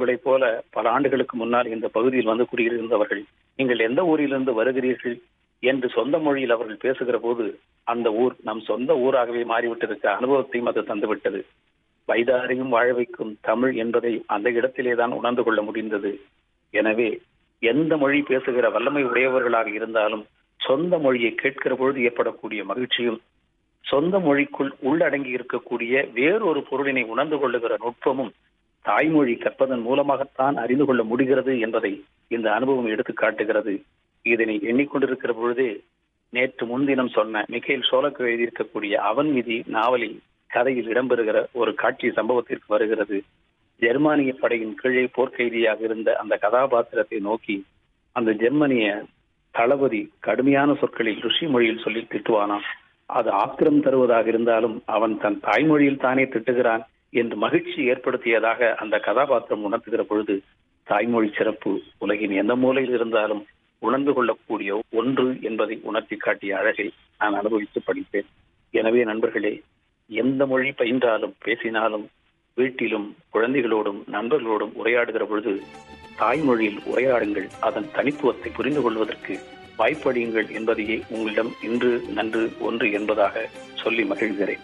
உங்களைப் போல பல ஆண்டுகளுக்கு முன்னால் இந்த பகுதியில் வந்து குடியிருந்தவர்கள் நீங்கள் எந்த ஊரிலிருந்து வருகிறீர்கள் என்று சொந்த மொழியில் அவர்கள் பேசுகிற போது அந்த ஊர் நம் சொந்த ஊராகவே மாறிவிட்டிருக்க அனுபவத்தையும் அது தந்துவிட்டது வைதாரையும் வாழ வைக்கும் தமிழ் என்பதை அந்த இடத்திலே தான் உணர்ந்து கொள்ள முடிந்தது எனவே எந்த மொழி பேசுகிற வல்லமை உடையவர்களாக இருந்தாலும் சொந்த மொழியை கேட்கிற பொழுது ஏற்படக்கூடிய மகிழ்ச்சியும் சொந்த மொழிக்குள் உள்ளடங்கி இருக்கக்கூடிய வேறொரு பொருளினை உணர்ந்து கொள்ளுகிற நுட்பமும் தாய்மொழி கற்பதன் மூலமாகத்தான் அறிந்து கொள்ள முடிகிறது என்பதை இந்த அனுபவம் எடுத்து காட்டுகிறது இதனை எண்ணிக்கொண்டிருக்கிற பொழுதே நேற்று முன்தினம் சொன்ன மிகைல் சோலக்கு எழுதியிருக்கக்கூடிய அவன் விதி நாவலில் கதையில் இடம்பெறுகிற ஒரு காட்சி சம்பவத்திற்கு வருகிறது ஜெர்மானிய படையின் கீழே போர்க்கைதியாக இருந்த அந்த கதாபாத்திரத்தை நோக்கி அந்த ஜெர்மனிய தளபதி கடுமையான சொற்களில் ருஷி மொழியில் சொல்லி திட்டுவானாம் அது ஆத்திரம் தருவதாக இருந்தாலும் அவன் தன் தாய்மொழியில் தானே திட்டுகிறான் என்று மகிழ்ச்சி ஏற்படுத்தியதாக அந்த கதாபாத்திரம் உணர்த்துகிற பொழுது தாய்மொழி சிறப்பு உலகின் எந்த மூலையில் இருந்தாலும் உணர்ந்து கொள்ளக்கூடிய ஒன்று என்பதை உணர்த்தி காட்டிய அழகை நான் அனுபவித்து படித்தேன் எனவே நண்பர்களே எந்த மொழி பயின்றாலும் பேசினாலும் வீட்டிலும் குழந்தைகளோடும் நண்பர்களோடும் உரையாடுகிற பொழுது தாய்மொழியில் உரையாடுங்கள் அதன் தனித்துவத்தை புரிந்து கொள்வதற்கு வாய்ப்படியுங்கள் என்பதையே உங்களிடம் இன்று நன்று ஒன்று என்பதாக சொல்லி மகிழ்கிறேன்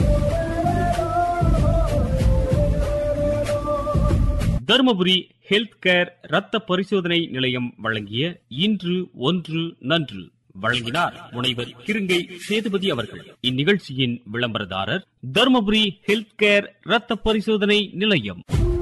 தருமபுரி ஹெல்த் கேர் ரத்த பரிசோதனை நிலையம் வழங்கிய இன்று ஒன்று நன்று வழங்கினார் முனைவர் கிருங்கை சேதுபதி அவர்கள் இந்நிகழ்ச்சியின் விளம்பரதாரர் தருமபுரி ஹெல்த் கேர் ரத்த பரிசோதனை நிலையம்